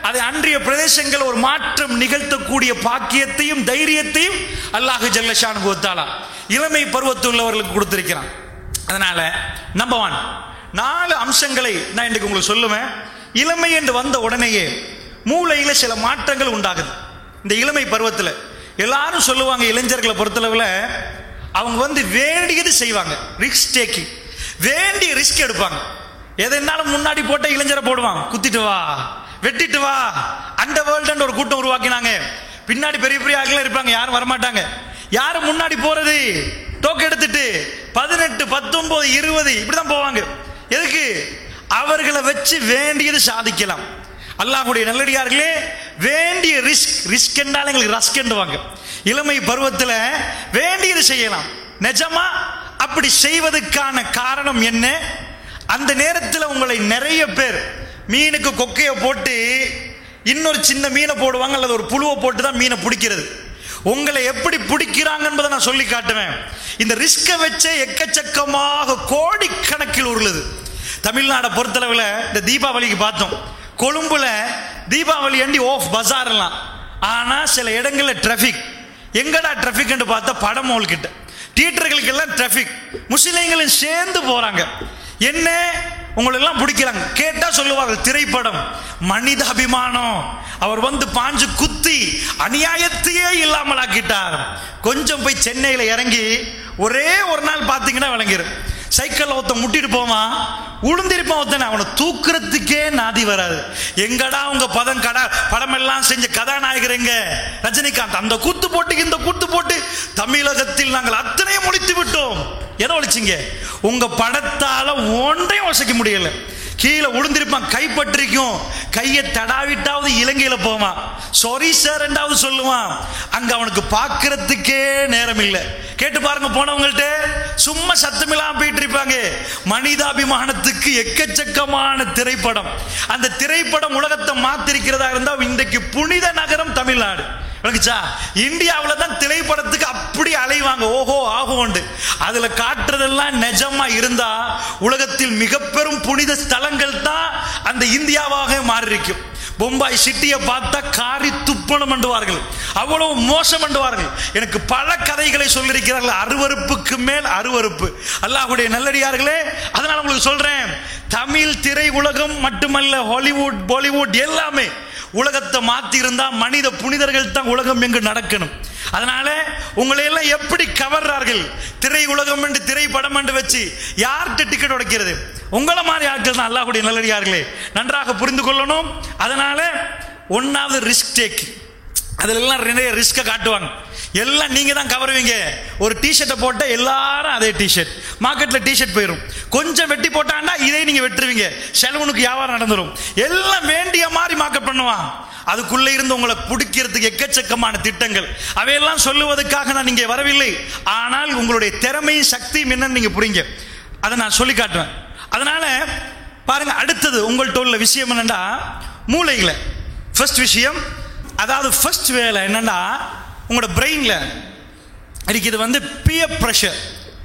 அதை அன்றைய பிரதேசங்கள் ஒரு மாற்றம் நிகழ்த்தக்கூடிய பாக்கியத்தையும் தைரியத்தையும் அல்லாஹு ஜல்லஷான் கொடுத்தாலா இளமை பருவத்தில் உள்ளவர்களுக்கு கொடுத்திருக்கிறான் அதனால நம்பர் ஒன் நாலு அம்சங்களை நான் இன்றைக்கு உங்களுக்கு சொல்லுவேன் இளமை என்று வந்த உடனேயே மூளையில சில மாற்றங்கள் உண்டாகுது இந்த இளமை பருவத்தில் எல்லாரும் சொல்லுவாங்க இளைஞர்களை பொறுத்தளவில் அவங்க வந்து வேண்டியது செய்வாங்க ரிஸ்க் டேக்கிங் வேண்டிய ரிஸ்க் எடுப்பாங்க எதுனாலும் முன்னாடி போட்ட இளைஞரை போடுவான் குத்திட்டு வா வெட்டிட்டு வா அந்த வேர்ல்டு ஒரு கூட்டம் உருவாக்கினாங்க பின்னாடி பெரிய பெரிய ஆட்கள் இருப்பாங்க யாரும் வரமாட்டாங்க யாரு முன்னாடி போறது டோக்கு எடுத்துட்டு பதினெட்டு பத்தொன்பது இருபது இப்படிதான் போவாங்க எதுக்கு அவர்களை வச்சு வேண்டியது சாதிக்கலாம் அல்லாஹ்வுடைய நல்லடியார்களே வேண்டிய ரிஸ்க் ரிஸ்க் என்றால் எங்களுக்கு ரஸ்க் என்றுவாங்க இளமை பருவத்தில் வேண்டியது செய்யலாம் நிஜமா அப்படி செய்வதற்கான காரணம் என்ன அந்த நேரத்தில் உங்களை நிறைய பேர் மீனுக்கு கொக்கையை போட்டு இன்னொரு சின்ன மீனை போடுவாங்க அல்லது ஒரு புழுவை போட்டு தான் மீனை பிடிக்கிறது உங்களை எப்படி பிடிக்கிறாங்க என்பதை நான் சொல்லி காட்டுவேன் இந்த ரிஸ்கை வச்சே எக்கச்சக்கமாக கோடிக்கணக்கில் உருளுது தமிழ்நாடை பொறுத்தளவில் இந்த தீபாவளிக்கு பார்த்தோம் கொழும்புல தீபாவளி அண்டி ஓஃப் பஜார் எல்லாம் ஆனா சில இடங்கள்ல டிராஃபிக் எங்கடா டிராஃபிக்னு பார்த்தா படமோல் கிட்ட தியேட்டர்களுக்கு எல்லாம் டிராஃபிக் முஸ்லிம்களும் சேர்ந்து போறாங்க என்ன உங்களெல்லாம் பிடிக்கிறாங்க கேட்டா சொல்லுவாங்க திரைப்படம் மனித அபிமானம் அவர் வந்து பாஞ்சு குத்தி அநியாயத்தையே இல்லாமல் ஆக்கிட்டார் கொஞ்சம் போய் சென்னையில் இறங்கி ஒரே ஒரு நாள் பார்த்தீங்கன்னா விளங்கிரும் சைக்கிள் ஒருத்தன் முட்டிட்டு போவான் உளுந்திருப்பான் ஒருத்தன் அவனை தூக்குறதுக்கே நாதி வராது எங்கடா உங்க பதம் கடா படமெல்லாம் செஞ்ச கதாநாயகர் எங்க ரஜினிகாந்த் அந்த கூத்து போட்டு இந்த கூத்து போட்டு தமிழகத்தில் நாங்கள் அத்தனையும் முடித்து விட்டோம் எதை ஒழிச்சிங்க உங்க படத்தால ஒன்றையும் வசிக்க முடியல கீழே விழுந்திருப்பான் கைப்பற்றிக்கும் கையை தடாவிட்டாவது இலங்கையில போவான் சாரி சார் ரெண்டாவது சொல்லுவான் அங்க அவனுக்கு பார்க்கறதுக்கே நேரம் இல்லை கேட்டு பாருங்க போனவங்கள்ட்ட சும்மா சத்தமில்லாம போயிட்டு இருப்பாங்க மனிதாபிமானத்துக்கு எக்கச்சக்கமான திரைப்படம் அந்த திரைப்படம் உலகத்தை மாத்திருக்கிறதா இருந்தா இன்றைக்கு புனித நகரம் தமிழ்நாடு விளக்குச்சா இந்தியாவில் தான் திரைப்படத்துக்கு அப்படி அலைவாங்க ஓஹோ ஆகும்ண்டு அதுல காட்டுறதெல்லாம் நிஜமா இருந்தா உலகத்தில் மிக பெரும் புனித ஸ்தலங்கள் தான் அந்த இந்தியாவாக மாறி இருக்கும் பொம்பாய் சிட்டியை பார்த்தா காரி துப்பணம் பண்ணுவார்கள் அவ்வளவு மோசம் பண்ணுவார்கள் எனக்கு பல கதைகளை சொல்லியிருக்கிறார்கள் அருவருப்புக்கு மேல் அருவருப்பு அல்லாஹ்வுடைய நல்லடியார்களே அதனால உங்களுக்கு சொல்றேன் தமிழ் திரை உலகம் மட்டுமல்ல ஹாலிவுட் பாலிவுட் எல்லாமே உலகத்தை மாத்தி இருந்தா மனித புனிதர்கள் தான் உலகம் எங்கு நடக்கணும் அதனால உங்களை எல்லாம் எப்படி கவர்றார்கள் திரை உலகம் என்று திரைப்படம் என்று வச்சு யார்கிட்ட டிக்கெட் உடைக்கிறது உங்களை மாதிரி ஆட்கள் தான் அல்லாஹ்வுடைய நல்லடியார்களே நன்றாக புரிந்து கொள்ளணும் அதனால ஒன்னாவது ரிஸ்க் டேக் அதுல எல்லாம் நிறைய ரிஸ்கை காட்டுவாங்க எல்லாம் நீங்க தான் கவருவீங்க ஒரு டிஷர்ட்டை போட்ட எல்லாரும் அதே டிஷர்ட் மார்க்கெட்ல டிஷர்ட் போயிடும் கொஞ்சம் வெட்டி போட்டாண்டா இதை நீங்க வெட்டுருவீங்க செலவனுக்கு வியாபாரம் நடந்துரும் எல்லாம் வேண்டிய மாதிரி மார்க்கெட் பண்ணுவான் அதுக்குள்ள இருந்து உங்களை பிடிக்கிறதுக்கு எக்கச்சக்கமான திட்டங்கள் அவையெல்லாம் சொல்லுவதற்காக நான் இங்கே வரவில்லை ஆனால் உங்களுடைய திறமையும் சக்தியும் என்னன்னு நீங்க புரிங்க அதை நான் சொல்லி காட்டுவேன் அதனால பாருங்க அடுத்தது உங்கள்கிட்ட உள்ள விஷயம் என்னன்னா மூளையில ஃபர்ஸ்ட் விஷயம் அதாவது ஃபர்ஸ்ட் வேலை என்னன்னா உங்களோட பிரெயின்ல இருக்குது வந்து பியர் ப்ரெஷர்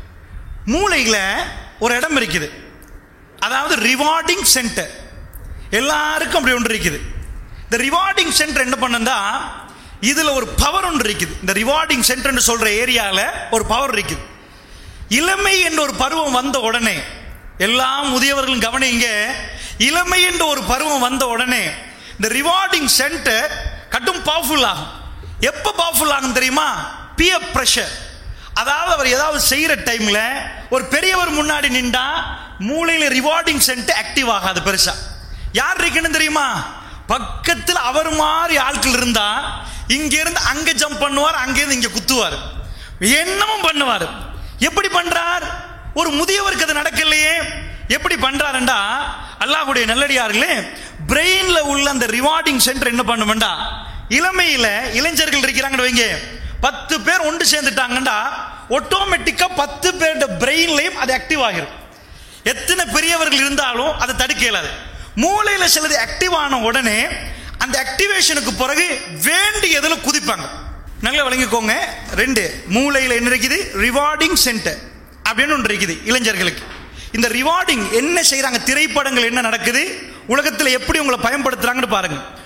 மூளையில் ஒரு இடம் இருக்குது அதாவது ரிவார்டிங் சென்டர் எல்லாருக்கும் அப்படி ஒன்று இருக்குது இந்த ரிவார்டிங் சென்டர் என்ன பண்ணா இதுல ஒரு பவர் ஒன்று இருக்குது இந்த ரிவார்டிங் சென்டர்னு சொல்ற ஏரியாவில் ஒரு பவர் இருக்குது இளமை என்ற ஒரு பருவம் வந்த உடனே எல்லா முதியவர்களும் கவனிங்க இளமை என்ற ஒரு பருவம் வந்த உடனே இந்த ரிவார்டிங் சென்டர் கட்டும் பவர்ஃபுல் ஆகும் எப்போ பவர்ஃபுல் ஆகும் தெரியுமா பியர் ப்ரெஷர் அதாவது அவர் ஏதாவது செய்யற டைம்ல ஒரு பெரியவர் முன்னாடி நின்றா மூளையில ரிவார்டிங் சென்டர் ஆக்டிவ் ஆகாது பெருசா யார் இருக்கணும் தெரியுமா பக்கத்தில் அவர் மாதிரி ஆட்கள் இருந்தா இங்க இருந்து அங்க ஜம்ப் பண்ணுவார் அங்க இருந்து இங்க குத்துவார் என்னமும் பண்ணுவார் எப்படி பண்றார் ஒரு முதியவருக்கு அது நடக்கலையே எப்படி பண்றாருண்டா அல்லாஹ்வுடைய நல்லடியார்களே பிரெயின்ல உள்ள அந்த ரிவார்டிங் சென்டர் என்ன பண்ணுமெண்டா இளமையில இளைஞர்கள் இருக்கிறாங்கன்னு வைங்க பத்து பேர் ஒன்று சேர்ந்துட்டாங்கண்டா ஆட்டோமேட்டிக்கா பத்து பேரோட பிரெயின்லயும் அது ஆக்டிவ் ஆகிரும் எத்தனை பெரியவர்கள் இருந்தாலும் அதை தடுக்க இயலாது மூளையில சிலது ஆக்டிவ் ஆன உடனே அந்த ஆக்டிவேஷனுக்கு பிறகு வேண்டியதுல குதிப்பாங்க நல்லா விளங்கிக்கோங்க ரெண்டு மூளையில என்ன இருக்குது ரிவார்டிங் சென்டர் அப்படின்னு ஒன்று இருக்குது இளைஞர்களுக்கு இந்த ரிவார்டிங் என்ன செய்யறாங்க திரைப்படங்கள் என்ன நடக்குது உலகத்தில் எப்படி உங்களை பயன்படுத்துறாங்கன்னு பாருங்க